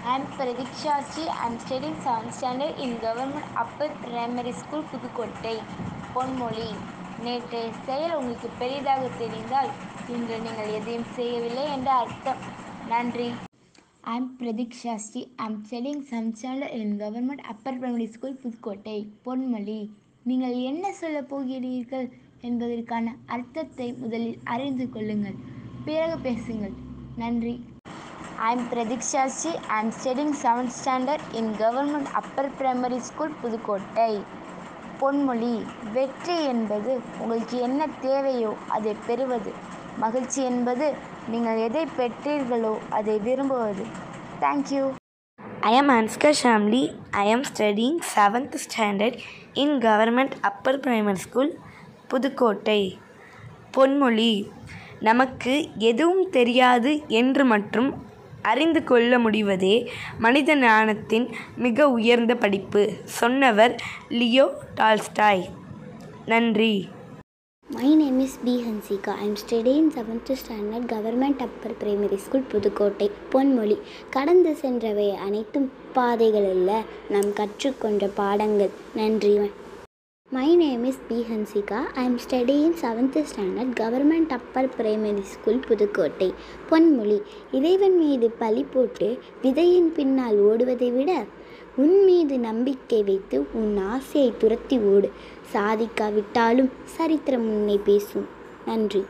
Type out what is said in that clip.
I'm Pradikshachi. I'm studying 7th standard in Government Upper Primary School, Pudukkottai பொன்மொழி நேற்றைய செயல் உங்களுக்கு பெரிதாக தெரிந்தால் இன்று நீங்கள் எதையும் செய்யவில்லை என்ற அர்த்தம் நன்றி I'm Pradikshachi. I'm studying 7th standard in Government Upper Primary School, Pudukkottai பொன்மொழி நீங்கள் என்ன சொல்லப் போகிறீர்கள் என்பதற்கான அர்த்தத்தை முதலில் அறிந்து கொள்ளுங்கள் பிறகு பேசுங்கள் நன்றி I'm Pradikshachi. I'm studying 7th standard in Government Upper Primary School, Pudukkottai பொன்மொழி வெற்றி என்பது உங்களுக்கு என்ன தேவையோ அதை பெறுவது மகிழ்ச்சி என்பது நீங்கள் எதை பெற்றீர்களோ அதை விரும்புவது thank you I am Anska Shamli. I am studying 7th standard in Government Upper Primary School, Pudukkottai பொன்மொழி நமக்கு எதுவும் தெரியாது என்று மற்றும் அறிந்து கொள்ள முடிவதே மனித ஞானத்தின் மிக உயர்ந்த படிப்பு சொன்னவர் லியோ டால்ஸ்டாய் நன்றி My name is B. Hansika. I am studying 7th standard Government Upper Primary School, Pudukkottai பொன்மொழி கடந்து சென்றவை அனைத்தும் பாதைகள் அல்ல நாம் கற்றுக்கொண்ட பாடங்கள் நன்றி My name is B. Hansika. I am studying 7th standard Government Upper Primary School, Pudukkottai பொன்மொழி இறைவன் மீது பழி போட்டு விதையின் பின்னால் ஓடுவதை விட உன் மீது நம்பிக்கை வைத்து உன் ஆசையை துரத்தி ஓடு சாதிக்காவிட்டாலும் சரித்திரம் உன்னை பேசும் நன்றி